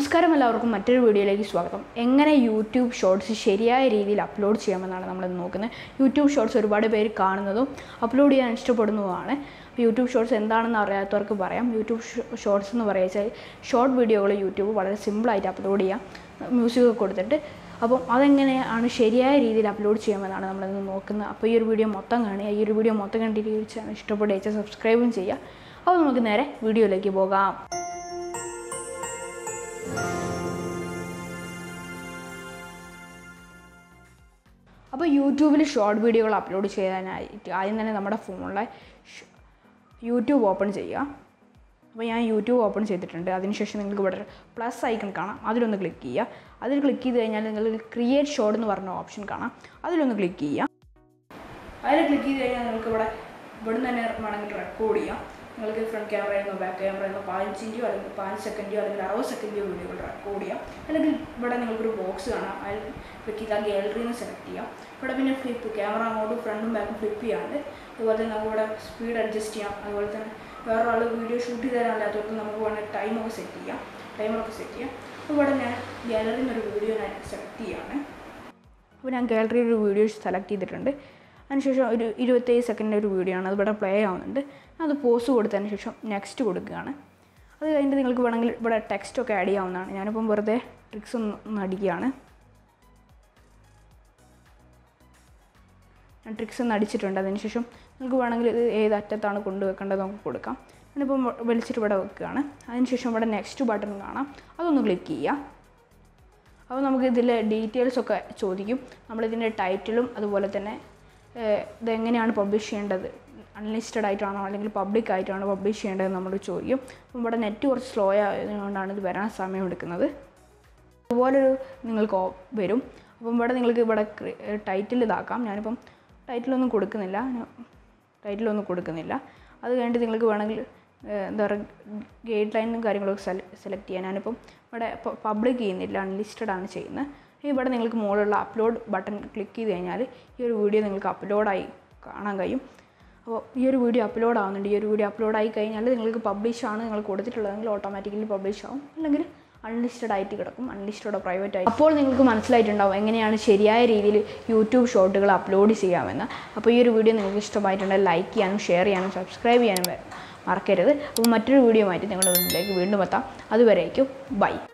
നമസ്കാരം എല്ലാവർക്കും മറ്റൊരു വീഡിയോയിലേക്ക് സ്വാഗതം എങ്ങനെ യൂട്യൂബ് ഷോർട്സ് ശരിയായ രീതിയിൽ അപ്ലോഡ് ചെയ്യാമെന്നാണ് നമ്മൾ നോക്കുന്നത് യൂട്യൂബ് ഷോർട്സ് ഒരുപാട് പേര് കാണുന്നതും അപ്ലോഡ് ചെയ്യാൻ ഇഷ്ടപ്പെടുന്നതുമാണ് അപ്പോൾ യൂട്യൂബ് ഷോർട്സ് എന്താണെന്ന് അറിയാത്തവർക്ക് പറയാം യൂട്യൂബ് ഷോർട്സ് എന്ന് പറയുക ഷോർട്ട് വീഡിയോകൾ യൂട്യൂബ് വളരെ സിമ്പിളായിട്ട് അപ്ലോഡ് ചെയ്യാം മ്യൂസിക് കൊടുത്തിട്ട് അപ്പം അതെങ്ങനെയാണ് ശരിയായ രീതിയിൽ അപ്ലോഡ് ചെയ്യാമെന്നാണ് നമ്മളിന്ന് നോക്കുന്നത് അപ്പോൾ ഈ ഒരു വീഡിയോ മൊത്തം കാണുക ഈ ഒരു വീഡിയോ മൊത്തം കണ്ടിട്ട് ഈ ചാനൽ ഇഷ്ടപ്പെടുക സബ്സ്ക്രൈബും ചെയ്യുക അപ്പോൾ നമുക്ക് നേരെ വീഡിയോയിലേക്ക് പോകാം അപ്പോൾ യൂട്യൂബിൽ ഷോർട്ട് വീഡിയോകൾ അപ്ലോഡ് ചെയ്യാനായിട്ട് ആദ്യം തന്നെ നമ്മുടെ ഫോണിലെ യൂട്യൂബ് ഓപ്പൺ ചെയ്യുക അപ്പോൾ ഞാൻ യൂട്യൂബ് ഓപ്പൺ ചെയ്തിട്ടുണ്ട് അതിനുശേഷം നിങ്ങൾക്ക് ഇവിടെ പ്ലസ് ഐക്കൺ കാണാം അതിലൊന്ന് ക്ലിക്ക് ചെയ്യുക അതിൽ ക്ലിക്ക് ചെയ്ത് കഴിഞ്ഞാൽ നിങ്ങൾക്ക് ക്രിയേറ്റ് ഷോർട്ട് എന്ന് പറഞ്ഞ ഓപ്ഷൻ കാണാം അതിലൊന്ന് ക്ലിക്ക് ചെയ്യുക അതിൽ ക്ലിക്ക് ചെയ്ത് കഴിഞ്ഞാൽ നിങ്ങൾക്ക് ഇവിടെ ഇവിടെ തന്നെ വേണമെങ്കിൽ റെക്കോർഡ് ചെയ്യാം നിങ്ങൾക്ക് ഫ്രണ്ട് ക്യാമറയിൽ നിന്നോ ബാക്ക് ക്യാമറയിൽ നിന്നോ പതിനഞ്ചിൻ്റെയോ അല്ലെങ്കിൽ പതിനഞ്ച് സെക്കൻഡോ അല്ലെങ്കിൽ അറുപത് സെക്കൻഡോ വീഡിയോകൾ റെക്കോർഡ് ചെയ്യാം അല്ലെങ്കിൽ ഇവിടെ നിങ്ങൾക്കൊരു ബോക്സ് കാണാം അതിൽ ക്ലിക്ക് ചെയ്താൽ ഗാലറിയിൽ നിന്ന് സെലക്ട് ചെയ്യാം ഇവിടെ പിന്നെ ഫ്ലിപ്പ് ക്യാമറ അങ്ങോട്ടും ഫ്രണ്ടും ബാക്കും ഫ്ലിപ്പ് ചെയ്യാണ്ട് അതുപോലെ തന്നെ നമുക്ക് ഇവിടെ സ്പീഡ് അഡ്ജസ്റ്റ് ചെയ്യാം അതുപോലെ തന്നെ വേറൊരാൾ വീഡിയോ ഷൂട്ട് ചെയ്ത് തരാനല്ലാത്തവർക്ക് നമുക്ക് വേണമെങ്കിൽ ടൈമൊക്കെ സെറ്റ് ചെയ്യാം ടൈമറൊക്കെ സെറ്റ് ചെയ്യാം അപ്പോൾ ഇവിടെ ഞാൻ ഗാലറിയിൽ നിന്നൊരു വീഡിയോ ഞാൻ സെലക്ട് ചെയ്യുകയാണ് അപ്പോൾ ഞാൻ ഗാലറിയിൽ ഒരു വീഡിയോ സെലക്ട് ചെയ്തിട്ടുണ്ട് അതിനുശേഷം ഒരു ഇരുപത്തേഴ് സെക്കൻഡിൻ്റെ ഒരു വീഡിയോ ആണ് അത് ഇവിടെ പ്ലേ ആവുന്നുണ്ട് അത് പോസ് കൊടുത്തതിന് ശേഷം നെക്സ്റ്റ് കൊടുക്കുകയാണ് അത് കഴിഞ്ഞിട്ട് നിങ്ങൾക്ക് വേണമെങ്കിൽ ഇവിടെ ടെക്സ്റ്റൊക്കെ ആഡ് ചെയ്യാവുന്നതാണ് ഞാനിപ്പം വെറുതെ ട്രിക്സ് ഒന്ന് ഒന്ന് അടിക്കുകയാണ് ഞാൻ ട്രിക്സ് ഒന്ന് അടിച്ചിട്ടുണ്ട് അതിനുശേഷം നിങ്ങൾക്ക് വേണമെങ്കിൽ ഇത് ഏത് അറ്റത്താണ് കൊണ്ടുവെക്കേണ്ടത് നമുക്ക് കൊടുക്കാം ഞാനിപ്പം വലിച്ചിട്ട് ഇവിടെ വെക്കുകയാണ് അതിനുശേഷം ഇവിടെ നെക്സ്റ്റ് ബട്ടൺ കാണാം അതൊന്ന് ക്ലിക്ക് ചെയ്യുക അപ്പോൾ നമുക്ക് ഇതിലെ ഡീറ്റെയിൽസ് ഒക്കെ ചോദിക്കും നമ്മളിതിൻ്റെ ടൈറ്റിലും അതുപോലെ തന്നെ ഇതെങ്ങനെയാണ് പബ്ലിഷ് ചെയ്യേണ്ടത് അൺലിസ്റ്റഡ് ആയിട്ടാണോ അല്ലെങ്കിൽ പബ്ലിക് ആയിട്ടാണോ പബ്ലിഷ് ചെയ്യേണ്ടത് നമ്മൾ ചോദിക്കും അപ്പം ഇവിടെ നെറ്റ് കുറച്ച് സ്ലോ ആയതുകൊണ്ടാണ് ഇത് വരാൻ സമയമെടുക്കുന്നത് അതുപോലൊരു നിങ്ങൾക്ക് ഓ- വരും അപ്പം ഇവിടെ നിങ്ങൾക്ക് ഇവിടെ ടൈറ്റിൽ ഇതാക്കാം ഞാനിപ്പം ടൈറ്റിലൊന്നും കൊടുക്കുന്നില്ല ടൈറ്റിലൊന്നും കൊടുക്കുന്നില്ല അത് കഴിഞ്ഞിട്ട് നിങ്ങൾക്ക് വേണമെങ്കിൽ ഏഹ്, എന്താ പറയുക ഗൈഡ് ലൈനും കാര്യങ്ങളൊക്കെ സെലക്ട് ചെയ്യാൻ ഞാനിപ്പം ഇവിടെ പബ്ലിക് ചെയ്യുന്നില്ല അൺലിസ്റ്റഡ് ആണ് ചെയ്യുന്നത് ഇവിടെ നിങ്ങൾക്ക് മുകളിലുള്ള അപ്ലോഡ് ബട്ടൺ ക്ലിക്ക് ചെയ്ത് കഴിഞ്ഞാൽ ഈ ഒരു വീഡിയോ നിങ്ങൾക്ക് അപ്ലോഡായി കാണാൻ കഴിയും അപ്പോൾ ഈ ഒരു വീഡിയോ അപ്ലോഡ് ആവുന്നുണ്ട് ഈ ഒരു വീഡിയോ അപ്ലോഡ് ആയി കഴിഞ്ഞാൽ നിങ്ങൾക്ക് പബ്ലിഷ് ആണ് നിങ്ങൾ കൊടുത്തിട്ടുള്ളതെങ്കിൽ ഓട്ടോമാറ്റിക്കലി പബ്ലിഷ് ആവും അല്ലെങ്കിൽ അൺലിസ്റ്റഡ് ആയിട്ട് കിടക്കും അൺലിസ്റ്റഡോ പ്രൈവറ്റ് ആയി അപ്പോൾ നിങ്ങൾക്ക് മനസ്സിലായിട്ടുണ്ടാവും എങ്ങനെയാണ് ശരിയായ രീതിയിൽ യൂട്യൂബ് ഷോർട്ടുകൾ അപ്ലോഡ് ചെയ്യാമെന്ന് അപ്പോൾ ഈ ഒരു വീഡിയോ നിങ്ങൾക്ക് ഇഷ്ടമായിട്ടുണ്ടെങ്കിൽ ലൈക്ക് ചെയ്യാനും ഷെയർ ചെയ്യാനും സബ്സ്ക്രൈബ് ചെയ്യാനും മറക്കരുത് അപ്പോൾ മറ്റൊരു വീഡിയോ ആയിട്ട് നിങ്ങളുടെ മുന്നിലേക്ക് വീണ്ടും എത്താം അതുവരേക്കും ബൈ